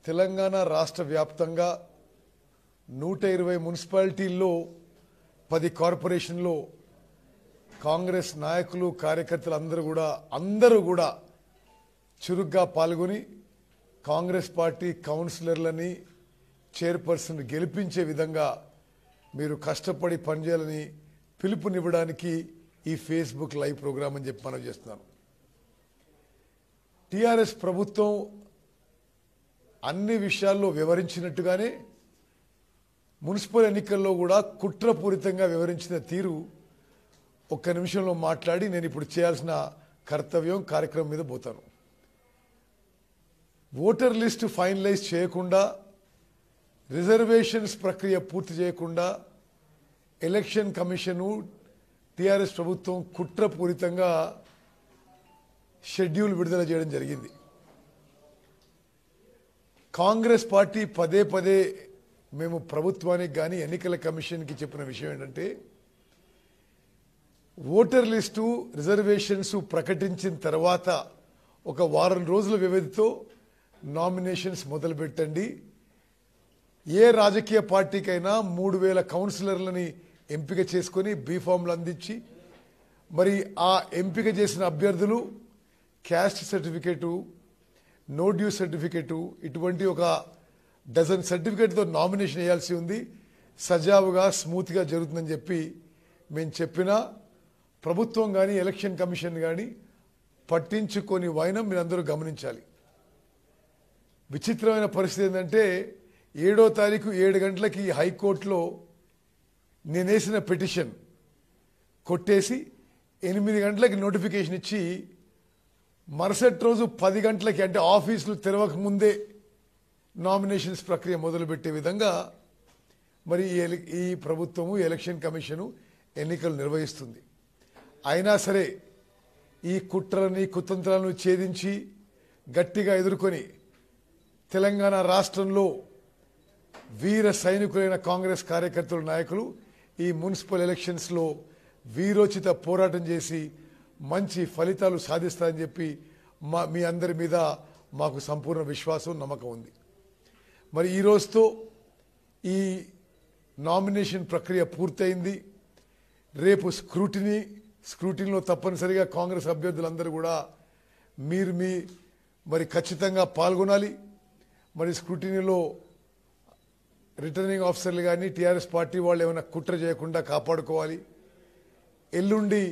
తెలంగాణ రాష్ట్ర వ్యాప్తంగా నూట ఇరవై మున్సిపాలిటీల్లో పది కార్పొరేషన్లో కాంగ్రెస్ నాయకులు కార్యకర్తలు అందరూ కూడా అందరూ కూడా చురుగ్గా పాల్గొని కాంగ్రెస్ పార్టీ కౌన్సిలర్లని చైర్పర్సన్ గెలిపించే విధంగా మీరు కష్టపడి పనిచేయాలని పిలుపునివ్వడానికి ఈ ఫేస్బుక్ లైవ్ ప్రోగ్రామ్ అని చెప్పి మనం చేస్తున్నాను టిఆర్ఎస్ ప్రభుత్వం అన్ని విషయాల్లో వివరించినట్టుగానే మున్సిపల్ ఎన్నికల్లో కూడా కుట్రపూరితంగా వివరించిన తీరు ఒక్క నిమిషంలో మాట్లాడి నేను ఇప్పుడు చేయాల్సిన కర్తవ్యం కార్యక్రమం మీద పోతాను ఓటర్ లిస్టు ఫైనలైజ్ చేయకుండా రిజర్వేషన్స్ ప్రక్రియ పూర్తి చేయకుండా ఎలక్షన్ కమిషను టిఆర్ఎస్ ప్రభుత్వం కుట్రపూరితంగా షెడ్యూల్ విడుదల చేయడం జరిగింది కాంగ్రెస్ పార్టీ పదే పదే మేము ప్రభుత్వానికి కానీ ఎన్నికల కమిషన్కి చెప్పిన విషయం ఏంటంటే ఓటర్ లిస్టు రిజర్వేషన్స్ ప్రకటించిన తర్వాత ఒక వారం రోజుల వ్యవధితో నామినేషన్స్ మొదలుపెట్టండి ఏ రాజకీయ పార్టీకైనా మూడు వేల కౌన్సిలర్లని ఎంపిక చేసుకొని బీఫామ్లు అందించి మరి ఆ ఎంపిక చేసిన అభ్యర్థులు caste certificate no due certificate ఇటువంటి ఒక డజన్ సర్టిఫికేట్తో నామినేషన్ వేయాల్సి ఉంది సజావుగా స్మూత్గా జరుగుతుందని చెప్పి మేము చెప్పినా ప్రభుత్వం కానీ ఎలక్షన్ కమిషన్ కానీ పట్టించుకొని వైనం మీరందరూ గమనించాలి విచిత్రమైన పరిస్థితి ఏంటంటే ఏడో తారీఖు ఏడు గంటలకి హైకోర్టులో నేనేసిన పిటిషన్ కొట్టేసి ఎనిమిది గంటలకి నోటిఫికేషన్ ఇచ్చి మరుసటి రోజు పది గంటలకి అంటే ఆఫీసులు తెరవక ముందే నామినేషన్స్ ప్రక్రియ మొదలుపెట్టే విధంగా మరి ఈ ఎలి- ఈ ప్రభుత్వము ఎలక్షన్ కమిషను ఎన్నికలు నిర్వహిస్తుంది అయినా సరే ఈ కుట్రలని కుతంత్రాలను ఛేదించి గట్టిగా ఎదుర్కొని తెలంగాణ రాష్ట్రంలో వీర సైనికులైన కాంగ్రెస్ కార్యకర్తల నాయకులు ఈ మున్సిపల్ ఎలక్షన్స్లో వీరోచిత పోరాటం చేసి మంచి ఫలితాలు సాధిస్తారని చెప్పి మా మీ అందరి మీద మాకు సంపూర్ణ విశ్వాసం నమ్మకం ఉంది మరి ఈ రోజుతో ఈ నామినేషన్ ప్రక్రియ పూర్తయింది రేపు స్క్రూటినీ స్క్రూటినీలో తప్పనిసరిగా కాంగ్రెస్ అభ్యర్థులందరూ కూడా మీరు మీ మరి ఖచ్చితంగా పాల్గొనాలి మరి స్క్రూటినీలో రిటర్నింగ్ ఆఫీసర్లు కానీ టీఆర్ఎస్ పార్టీ వాళ్ళు ఏమైనా కుట్ర చేయకుండా కాపాడుకోవాలి ఎల్లుండి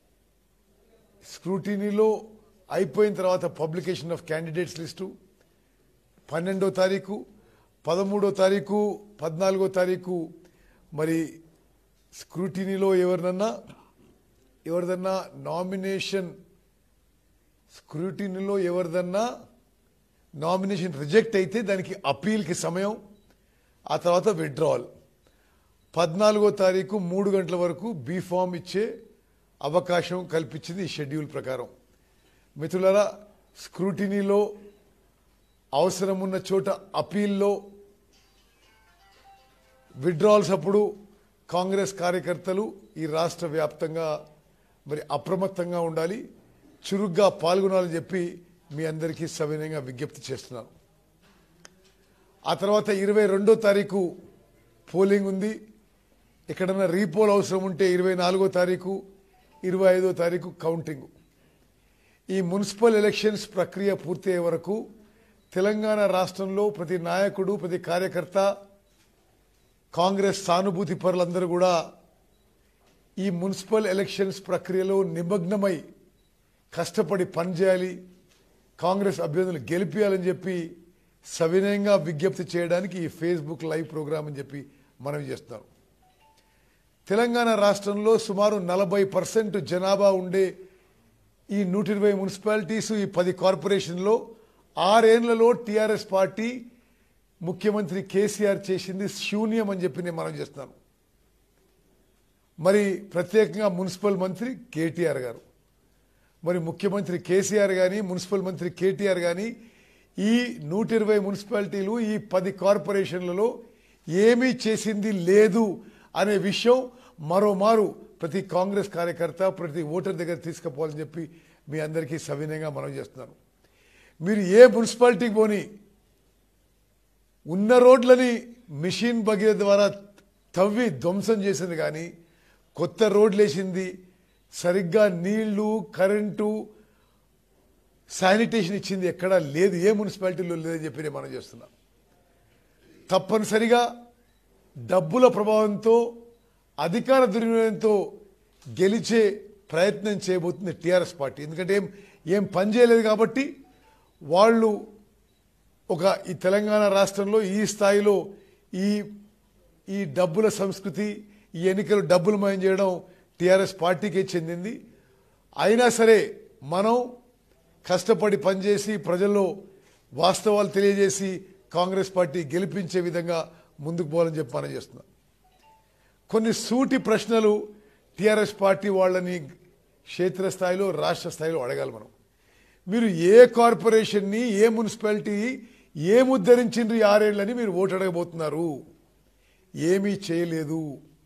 స్క్రూటినీలో అయిపోయిన తర్వాత పబ్లికేషన్ ఆఫ్ క్యాండిడేట్స్ లిస్టు పన్నెండో తారీఖు పదమూడో తారీఖు పద్నాలుగో తారీఖు మరి స్క్రూటినీలో ఎవరినన్నా ఎవరిదన్నా నామినేషన్ స్క్రూటినీలో ఎవరిదన్నా నామినేషన్ రిజెక్ట్ అయితే దానికి అప్పీల్కి సమయం ఆ తర్వాత విత్డ్రావల్ పద్నాలుగో తారీఖు మూడు గంటల వరకు బీ ఫామ్ ఇచ్చే అవకాశం కల్పించింది ఈ షెడ్యూల్ ప్రకారం మిత్రులారా స్క్రూటినీలో అవసరం ఉన్న చోట అపీల్లో విత్డ్రావల్స్ అప్పుడు కాంగ్రెస్ కార్యకర్తలు ఈ రాష్ట్ర వ్యాప్తంగా మరి అప్రమత్తంగా ఉండాలి చురుగ్గా పాల్గొనాలని చెప్పి మీ అందరికీ సవినయంగా విజ్ఞప్తి చేస్తున్నాను ఆ తర్వాత ఇరవై రెండో తారీఖు పోలింగ్ ఉంది ఎక్కడన్నా రీపోల్ అవసరం ఉంటే ఇరవై నాలుగో తారీఖు ఇరవై ఐదో తారీఖు కౌంటింగ్ ఈ మున్సిపల్ ఎలక్షన్స్ ప్రక్రియ పూర్తయ్యే వరకు తెలంగాణ రాష్ట్రంలో ప్రతి నాయకుడు ప్రతి కార్యకర్త కాంగ్రెస్ సానుభూతి పరులందరూ కూడా ఈ మున్సిపల్ ఎలక్షన్స్ ప్రక్రియలో నిమగ్నమై కష్టపడి పనిచేయాలి కాంగ్రెస్ అభ్యర్థులు గెలిపించాలని చెప్పి సవినయంగా విజ్ఞప్తి చేయడానికి ఈ ఫేస్బుక్ లైవ్ ప్రోగ్రామ్ అని చెప్పి మనం చేస్తున్నాం తెలంగాణ రాష్ట్రంలో సుమారు నలభై పర్సెంట్ జనాభా ఉండే ఈ నూట ఇరవై మున్సిపాలిటీస్ ఈ పది కార్పొరేషన్లో ఆరేళ్లలో టీఆర్ఎస్ పార్టీ ముఖ్యమంత్రి కేసీఆర్ చేసింది శూన్యం అని చెప్పి నేను మనం చేస్తున్నాను మరి ప్రత్యేకంగా మున్సిపల్ మంత్రి కేటీఆర్ గారు మరి ముఖ్యమంత్రి కేసీఆర్ కానీ మున్సిపల్ మంత్రి కేటీఆర్ కానీ ఈ నూట ఇరవై మున్సిపాలిటీలు ఈ పది కార్పొరేషన్లలో ఏమీ చేసింది లేదు అనే విషయం మరోమారు ప్రతి కాంగ్రెస్ కార్యకర్త ప్రతి ఓటర్ దగ్గర తీసుకుపోవాలని చెప్పి మీ అందరికీ సవినయంగా మనం చేస్తున్నాను మీరు ఏ మున్సిపాలిటీకి పోని ఉన్న రోడ్లని మిషన్ బగిర ద్వారా తవ్వి ధ్వంసం చేసింది కానీ కొత్త రోడ్లు వేసింది సరిగ్గా నీళ్లు కరెంటు శానిటేషన్ ఇచ్చింది ఎక్కడా లేదు ఏ మున్సిపాలిటీలో లేదని చెప్పి నేను మనం చేస్తున్నాం తప్పనిసరిగా డబ్బుల ప్రభావంతో అధికార దుర్వినియోగంతో గెలిచే ప్రయత్నం చేయబోతుంది టీఆర్ఎస్ పార్టీ ఎందుకంటే ఏం ఏం పని చేయలేదు కాబట్టి వాళ్ళు ఒక ఈ తెలంగాణ రాష్ట్రంలో ఈ స్థాయిలో ఈ ఈ డబ్బుల సంస్కృతి ఈ ఎన్నికలు డబ్బులు మయం చేయడం టీఆర్ఎస్ పార్టీకే చెందింది అయినా సరే మనం కష్టపడి పనిచేసి ప్రజల్లో వాస్తవాలు తెలియజేసి కాంగ్రెస్ పార్టీ గెలిపించే విధంగా ముందుకు పోవాలని చెప్పి మనం చేస్తున్నాం కొన్ని సూటి ప్రశ్నలు టీఆర్ఎస్ పార్టీ వాళ్ళని క్షేత్రస్థాయిలో రాష్ట్ర స్థాయిలో అడగాలి మనం మీరు ఏ కార్పొరేషన్ని ఏ మున్సిపాలిటీ ఏం ఉద్ధరించిండ్రు ఈ ఆరేళ్లని మీరు ఓటు అడగబోతున్నారు ఏమీ చేయలేదు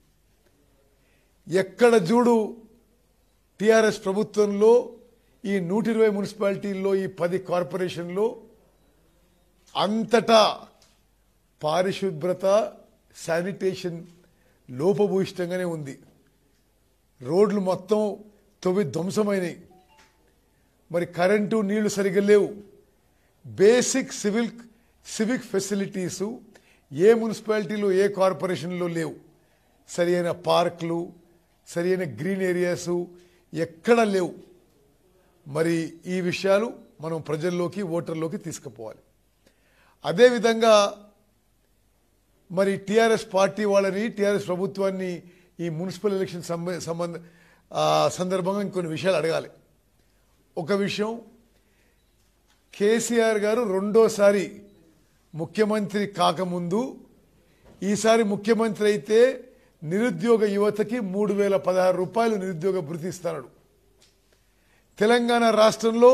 ఎక్కడ చూడు టిఆర్ఎస్ ప్రభుత్వంలో ఈ నూట ఇరవై మున్సిపాలిటీల్లో ఈ పది కార్పొరేషన్లో అంతటా పారిశుభ్రత శానిటేషన్ లోపభూయిష్టంగానే ఉంది రోడ్లు మొత్తం తొవి ధ్వంసమైనవి మరి కరెంటు నీళ్లు సరిగ్గా లేవు బేసిక్ సివిల్ సివిక్ ఫెసిలిటీసు ఏ మున్సిపాలిటీలో ఏ కార్పొరేషన్లో లేవు సరి అయిన పార్కులు సరి అయిన గ్రీన్ ఏరియాసు ఎక్కడ లేవు మరి ఈ విషయాలు మనం ప్రజల్లోకి ఓటర్లోకి తీసుకుపోవాలి అదేవిధంగా మరి టీఆర్ఎస్ పార్టీ వాళ్ళని టీఆర్ఎస్ ప్రభుత్వాన్ని ఈ మున్సిపల్ ఎలక్షన్ సంబ సంబంధ ఆ, సందర్భంగా ఇంకొన్ని విషయాలు అడగాలి ఒక విషయం కేసీఆర్ గారు రెండోసారి ముఖ్యమంత్రి కాకముందు ఈసారి ముఖ్యమంత్రి అయితే నిరుద్యోగ యువతకి మూడు వేల పదహారు రూపాయలు నిరుద్యోగ భృతి ఇస్తాడు తెలంగాణ రాష్ట్రంలో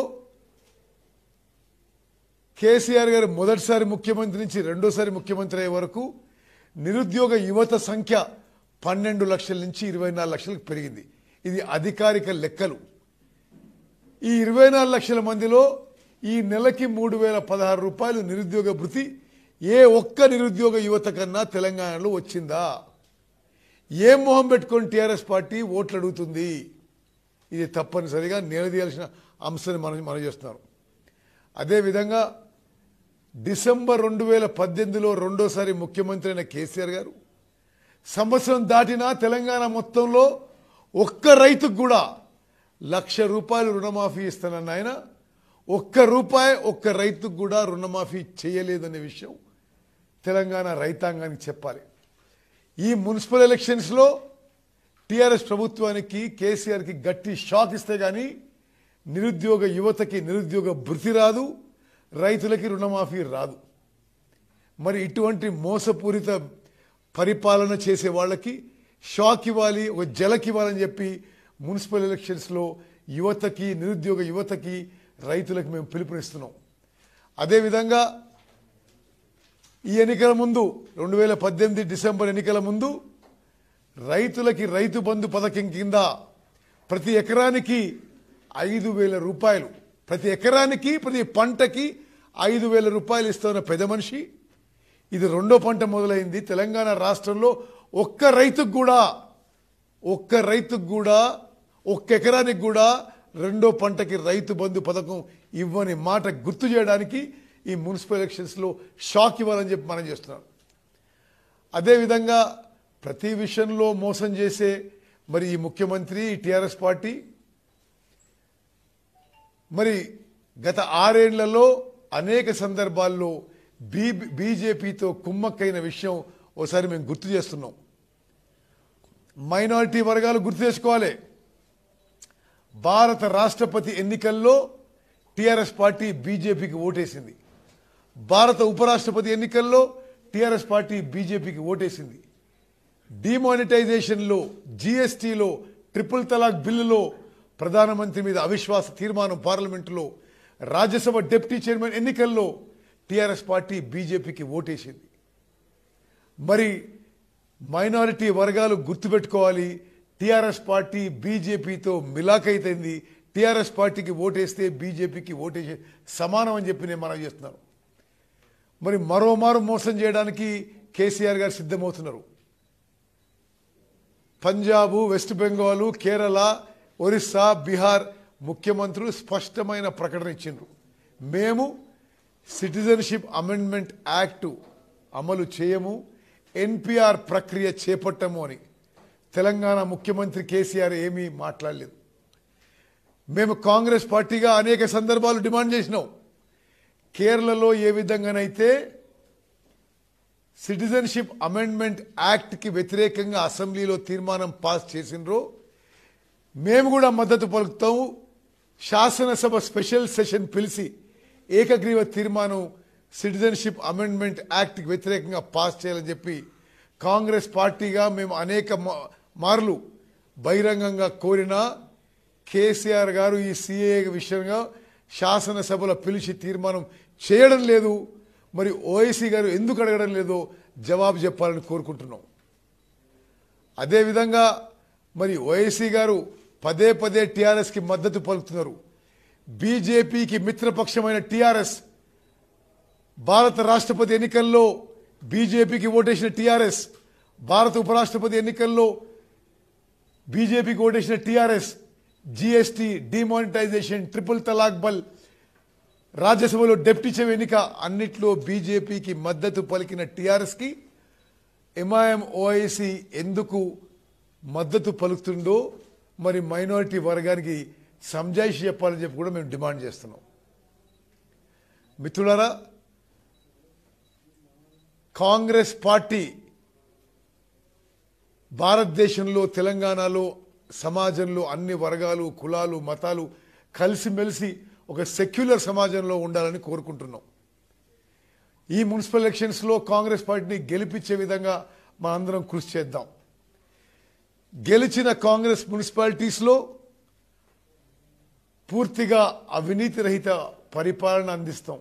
కేసీఆర్ గారు మొదటిసారి ముఖ్యమంత్రి నుంచి రెండోసారి ముఖ్యమంత్రి అయ్యే వరకు నిరుద్యోగ యువత సంఖ్య పన్నెండు లక్షల నుంచి ఇరవై నాలుగు లక్షలకు పెరిగింది ఇది అధికారిక లెక్కలు ఈ ఇరవై నాలుగు లక్షల మందిలో ఈ నెలకి మూడు వేల పదహారు రూపాయలు నిరుద్యోగ భృతి ఏ ఒక్క నిరుద్యోగ యువత కన్నా తెలంగాణలో వచ్చిందా ఏం మొహం పెట్టుకొని టీఆర్ఎస్ పార్టీ ఓట్లు అడుగుతుంది ఇది తప్పనిసరిగా నిలదీయాల్సిన అంశాన్ని మనం మనం చేస్తున్నారు అదేవిధంగా డిసెంబర్ రెండు వేల పద్దెనిమిదిలో రెండోసారి ముఖ్యమంత్రి అయిన కేసీఆర్ గారు సంవత్సరం దాటినా తెలంగాణ మొత్తంలో ఒక్క రైతుకు కూడా లక్ష రూపాయలు రుణమాఫీ ఇస్తానన్న ఆయన ఒక్క రూపాయి ఒక్క రైతుకు కూడా రుణమాఫీ చేయలేదనే విషయం తెలంగాణ రైతాంగానికి చెప్పాలి ఈ మున్సిపల్ ఎలక్షన్స్లో టీఆర్ఎస్ ప్రభుత్వానికి కేసీఆర్కి గట్టి షాక్ ఇస్తే కానీ నిరుద్యోగ యువతకి నిరుద్యోగ భృతి రాదు రైతులకి రుణమాఫీ రాదు మరి ఇటువంటి మోసపూరిత పరిపాలన చేసే వాళ్ళకి షాక్ ఇవ్వాలి ఒక జలకి ఇవ్వాలని చెప్పి మున్సిపల్ ఎలక్షన్స్లో యువతకి నిరుద్యోగ యువతకి రైతులకు మేము పిలుపునిస్తున్నాం అదేవిధంగా ఈ ఎన్నికల ముందు రెండు వేల పద్దెనిమిది డిసెంబర్ ఎన్నికల ముందు రైతులకి రైతు బంధు పథకం కింద ప్రతి ఎకరానికి ఐదు వేల రూపాయలు ప్రతి ఎకరానికి ప్రతి పంటకి ఐదు వేల రూపాయలు ఇస్తున్న పెద్ద మనిషి ఇది రెండో పంట మొదలైంది తెలంగాణ రాష్ట్రంలో ఒక్క రైతుకు కూడా ఒక్క రైతుకు కూడా ఒక్క ఎకరానికి కూడా రెండో పంటకి రైతు బంధు పథకం ఇవ్వని మాట గుర్తు చేయడానికి ఈ మున్సిపల్ ఎలక్షన్స్లో షాక్ ఇవ్వాలని చెప్పి మనం చేస్తున్నాం అదేవిధంగా ప్రతి విషయంలో మోసం చేసే మరి ఈ ముఖ్యమంత్రి ఈ టీఆర్ఎస్ పార్టీ మరి గత ఆరేళ్లలో అనేక సందర్భాల్లో బీ బీజేపీతో కుమ్మక్కైన విషయం ఓసారి మేము గుర్తు చేస్తున్నాం మైనారిటీ వర్గాలు గుర్తు చేసుకోవాలి భారత రాష్ట్రపతి ఎన్నికల్లో టీఆర్ఎస్ పార్టీ బీజేపీకి ఓటేసింది భారత ఉపరాష్ట్రపతి ఎన్నికల్లో టీఆర్ఎస్ పార్టీ బీజేపీకి ఓటేసింది డిమానిటైజేషన్లో జీఎస్టీలో ట్రిపుల్ తలాక్ బిల్లులో ప్రధానమంత్రి మీద అవిశ్వాస తీర్మానం పార్లమెంటులో రాజ్యసభ డిప్యూటీ చైర్మన్ ఎన్నికల్లో టీఆర్ఎస్ పార్టీ బీజేపీకి ఓటేసింది మరి మైనారిటీ వర్గాలు గుర్తుపెట్టుకోవాలి టీఆర్ఎస్ పార్టీ బీజేపీతో మిలాఖైతైంది టీఆర్ఎస్ పార్టీకి ఓటేస్తే బీజేపీకి ఓటేసే సమానం అని చెప్పి నేను మనం చేస్తున్నాను మరి మరోమారు మోసం చేయడానికి కేసీఆర్ గారు సిద్ధమవుతున్నారు పంజాబు వెస్ట్ బెంగాల్ కేరళ ఒరిస్సా బీహార్ ముఖ్యమంత్రులు స్పష్టమైన ప్రకటన ఇచ్చిండ్రు మేము సిటిజన్షిప్ అమెండ్మెంట్ యాక్ట్ అమలు చేయము ఎన్పిఆర్ ప్రక్రియ చేపట్టము అని తెలంగాణ ముఖ్యమంత్రి కేసీఆర్ ఏమీ మాట్లాడలేదు మేము కాంగ్రెస్ పార్టీగా అనేక సందర్భాలు డిమాండ్ చేసినాం కేరళలో ఏ విధంగానైతే సిటిజన్షిప్ అమెండ్మెంట్ యాక్ట్కి వ్యతిరేకంగా అసెంబ్లీలో తీర్మానం పాస్ చేసినరో మేము కూడా మద్దతు పలుకుతాము శాసనసభ స్పెషల్ సెషన్ పిలిచి ఏకగ్రీవ తీర్మానం సిటిజన్షిప్ అమెండ్మెంట్ యాక్ట్కి వ్యతిరేకంగా పాస్ చేయాలని చెప్పి కాంగ్రెస్ పార్టీగా మేము అనేక మా- మార్లు బహిరంగంగా కోరినా కేసీఆర్ గారు ఈ సిఏ విషయంగా శాసనసభలో పిలిచి తీర్మానం చేయడం లేదు మరి ఓఐసీ గారు ఎందుకు అడగడం లేదో జవాబు చెప్పాలని కోరుకుంటున్నాం అదేవిధంగా మరి ఓఐసీ గారు పదే పదే టీఆర్ఎస్కి మద్దతు పలుకుతున్నారు బీజేపీకి మిత్రపక్షమైన టీఆర్ఎస్ భారత రాష్ట్రపతి ఎన్నికల్లో బీజేపీకి ఓటేసిన టీఆర్ఎస్ భారత ఉపరాష్ట్రపతి ఎన్నికల్లో బీజేపీకి ఓటేసిన TRS GST demonetization triple talaq bill రాజ్యసభలో డెప్యూటీ చీఫ్ ఎన్నిక అన్నిట్లో బీజేపీకి మద్దతు పలికిన టీఆర్ఎస్కి ఎంఐఎం ఓఐసి ఎందుకు మద్దతు పలుకుతుందో మరి మైనారిటీ వర్గానికి సంజాయిషి చెప్పాలని చెప్పి కూడా మేము డిమాండ్ చేస్తున్నాం మిత్రులారా కాంగ్రెస్ పార్టీ భారతదేశంలో తెలంగాణలో సమాజంలో అన్ని వర్గాలు కులాలు మతాలు కలిసిమెలిసి ఒక సెక్యులర్ సమాజంలో ఉండాలని కోరుకుంటున్నాం ఈ మున్సిపల్ ఎలక్షన్స్లో కాంగ్రెస్ పార్టీని గెలిపించే విధంగా మనందరం కృషి చేద్దాం గెలిచిన కాంగ్రెస్ మున్సిపాలిటీస్లో పూర్తిగా అవినీతి రహిత పరిపాలన అందిస్తాం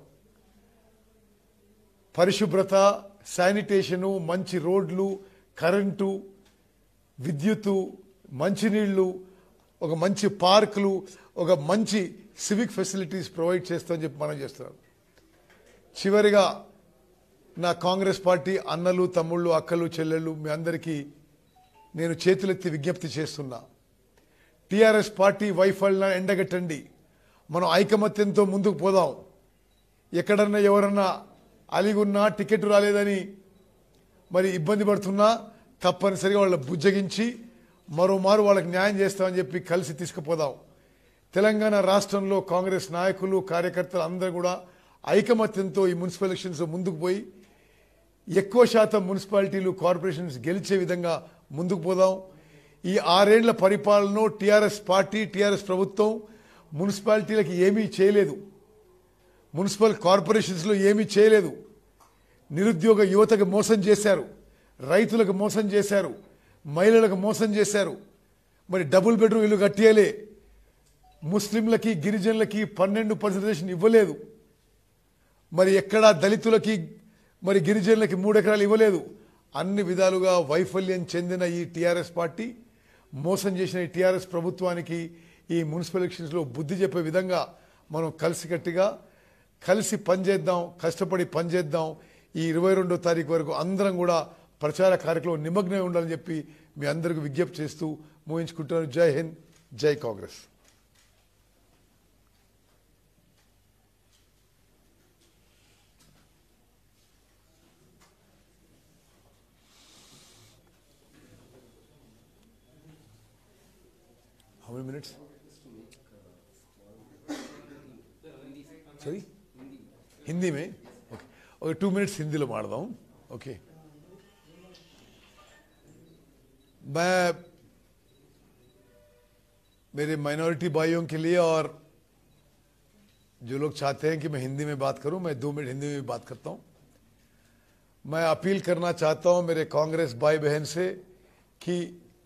పరిశుభ్రత శానిటేషను మంచి రోడ్లు కరెంటు విద్యుత్తు మంచినీళ్లు ఒక మంచి పార్కులు ఒక మంచి సివిక్ ఫెసిలిటీస్ ప్రొవైడ్ చేస్తామని చెప్పి మనం చేస్తున్నాం చివరిగా నా కాంగ్రెస్ పార్టీ అన్నలు తమ్ముళ్ళు అక్కలు చెల్లెళ్ళు మీ అందరికీ నేను చేతులెత్తి విజ్ఞప్తి చేస్తున్నా టీఆర్ఎస్ పార్టీ వైఫల్యాన్ని ఎండగట్టండి మనం ఐకమత్యంతో ముందుకు పోదాం ఎక్కడన్నా ఎవరన్నా అలిగున్నా టికెట్ రాలేదని మరి ఇబ్బంది పడుతున్నా తప్పనిసరిగా వాళ్ళ బుజ్జగించి మరోమారు వాళ్ళకి న్యాయం చేస్తామని చెప్పి కలిసి తీసుకుపోదాం తెలంగాణ రాష్ట్రంలో కాంగ్రెస్ నాయకులు కార్యకర్తలు అందరూ కూడా ఐకమత్యంతో ఈ మున్సిపల్ ఎలక్షన్స్ ముందుకు పోయి ఎక్కువ శాతం మున్సిపాలిటీలు కార్పొరేషన్స్ గెలిచే విధంగా ముందుకు పోదాం ఈ ఆరేండ్ల పరిపాలన టీఆర్ఎస్ పార్టీ టీఆర్ఎస్ ప్రభుత్వం మున్సిపాలిటీలకు ఏమీ చేయలేదు మున్సిపల్ కార్పొరేషన్స్లో ఏమీ చేయలేదు నిరుద్యోగ యువతకు మోసం చేశారు రైతులకు మోసం చేశారు మహిళలకు మోసం చేశారు మరి డబుల్ బెడ్రూమ్ ఇల్లు కట్టియలే ముస్లింలకి గిరిజనులకి పన్నెండు పర్సెంటేషన్ ఇవ్వలేదు మరి ఎక్కడా దళితులకి మరి గిరిజనులకి మూడు ఎకరాలు ఇవ్వలేదు అన్ని విధాలుగా వైఫల్యం చెందిన ఈ టీఆర్ఎస్ పార్టీ మోసం చేసిన ఈ టీఆర్ఎస్ ప్రభుత్వానికి ఈ మున్సిపల్ ఎలక్షన్స్లో బుద్ధి చెప్పే విధంగా మనం కలిసికట్టుగా కలిసి పనిచేద్దాం కష్టపడి పనిచేద్దాం ఈ ఇరవై రెండో తారీఖు వరకు అందరం కూడా ప్రచార కార్యక్రమం నిమగ్నమై ఉండాలని చెప్పి మీ అందరికీ విజ్ఞప్తి చేస్తూ ముగించుకుంటున్నాను జై హింద్ జై Congress How many minutes? Sorry? Hindi में okay okay two minutes Hindi లో మాడదాం ఓకే मैं मेरे माइनॉरिटी भाइयों के लिए और जो लोग चाहते हैं कि मैं हिंदी में बात करूं मैं दो मिनट हिंदी में भी बात करता हूं मैं अपील करना चाहता हूं मेरे कांग्रेस भाई बहन से कि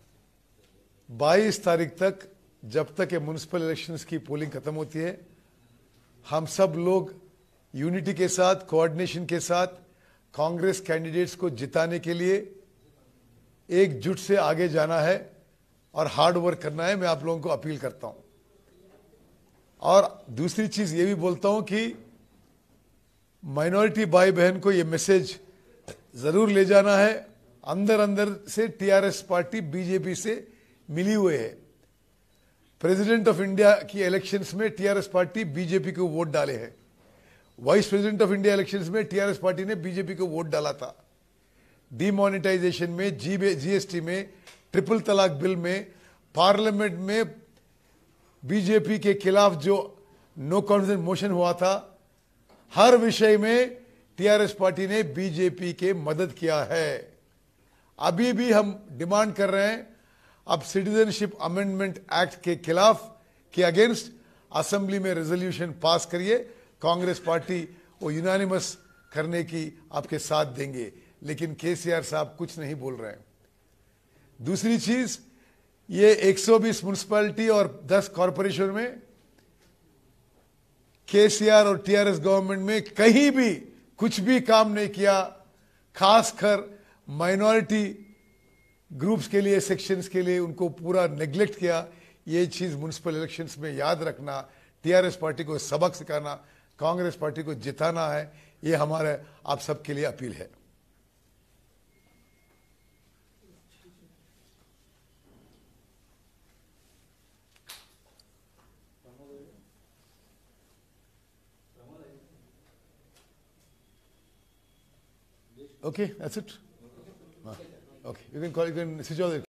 22 तारीख तक जब तक ये म्यूनसिपल इलेक्शंस की पोलिंग खत्म होती है हम सब लोग यूनिटी के साथ कोऑर्डिनेशन के साथ कांग्रेस कैंडिडेट्स को जिताने के लिए एकजुट से आगे जाना है और हार्ड वर्क करना है मैं आप लोगों को अपील करता हूं और दूसरी चीज ये भी बोलता हूं कि माइनॉरिटी भाई बहन को ये मैसेज जरूर ले जाना है अंदर अंदर से टीआरएस पार्टी बीजेपी से मिली हुई है प्रेसिडेंट ऑफ इंडिया की इलेक्शंस में टीआरएस पार्टी बीजेपी को वोट डाले हैं vice president of India elections में टीआरएस पार्टी ने बीजेपी को वोट डाला था डिमोनेटाइजेशन में जी जीएसटी में ट्रिपल तलाक बिल में पार्लियामेंट में बीजेपी के खिलाफ जो नो कॉन्फिडेंस मोशन हुआ था हर विषय में टीआरएस पार्टी ने बीजेपी के मदद किया है अभी भी हम डिमांड कर रहे हैं अब सिटीजनशिप अमेंडमेंट एक्ट के खिलाफ के अगेंस्ट असेंबली में रेजोल्यूशन पास करिए कांग्रेस पार्टी वो यूनानिमस करने की आपके साथ देंगे लेकिन केसीआर साहब कुछ नहीं बोल रहे हैं दूसरी चीज ये 120 म्यूनिसपैलिटी और 10 कॉरपोरेशन में केसीआर और टीआरएस गवर्नमेंट में कहीं भी कुछ भी काम नहीं किया खासकर माइनॉरिटी ग्रुप्स के लिए सेक्शंस के लिए उनको पूरा नेग्लेक्ट किया ये चीज म्यूनिसिपल इलेक्शंस में याद रखना टीआरएस पार्टी को सबक सिखाना कांग्रेस पार्टी को जिताना है ये हमारे आप सबके लिए अपील है Okay, that's it. Ah, Okay, you can call, you can switch off the